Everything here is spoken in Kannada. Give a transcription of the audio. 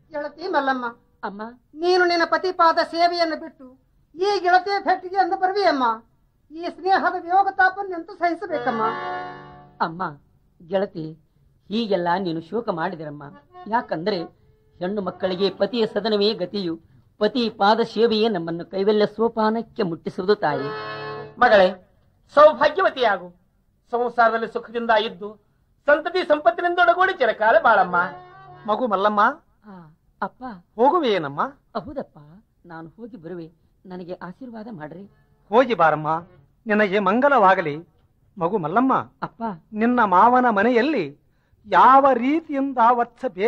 ಗೆಳತಿ ಮಲ್ಲಮ್ಮ ಅಮ್ಮ ನೀನು ನಿನ್ನ ಪತಿಪಾದ ಸೇವೆಯನ್ನು ಬಿಟ್ಟು ಈ ಗೆಳತಿಯ ಭೇಟಿಗೆ ಎಂದು ಬರುವಿಯಮ್ಮ ಈ ಸ್ನೇಹದ ವಿಯೋಗ ತಾಪನ್ನೆಂತೂ ಸಹಿಸಬೇಕಮ್ಮ ಅಮ್ಮ ಗೆಳತಿ ಹೀಗೆಲ್ಲ ನೀನು ಶೋಕ ಮಾಡಿದಿರಮ್ಮ ಯಾಕಂದ್ರೆ ಹೆಣ್ಣು ಮಕ್ಕಳಿಗೆ ಪತಿಯ ಸದನವೇ ಗತಿಯು ಪತಿ ಪಾದ ಸೇವೆಯೇ ನಮ್ಮನ್ನು ಕೈವಲ್ಯ ಸೋಪಾನಕ್ಕೆ ಮುಟ್ಟಿಸುವುದು ತಾಯಿ ಮಗಳೇ ಸೌಭಾಗ್ಯವತಿಯಾಗು ಸಂಸಾರದಲ್ಲಿ ಸುಖದಿಂದ ಇದ್ದು ಸಂತತಿ ಸಂಪತ್ತಿನಿಂದ ಒಡಗೂಡಿ ಚಿರಕಾಲ ಬಾಳಮ್ಮ ಮಗು ಮಲ್ಲಮ್ಮ ಆ, ಅಪ್ಪ ಹೋಗುವೆಯೇನಮ್ಮ ಹೌದಪ್ಪ ನಾನು ಹೋಗಿ ಬರುವೆ ನನಗೆ ಆಶೀರ್ವಾದ ಮಾಡ್ರಿ ಹೋಗಿ ಬಾರಮ್ಮ ನಿನಗೆ ಮಂಗಲವಾಗಲಿ ಮಗು ಮಲ್ಲಮ್ಮ ಅಪ್ಪ ನಿನ್ನ ಮಾವನ ಮನೆಯಲ್ಲಿ ಯಾವ ರೀತಿಯಿಂದ ವತ್ಸ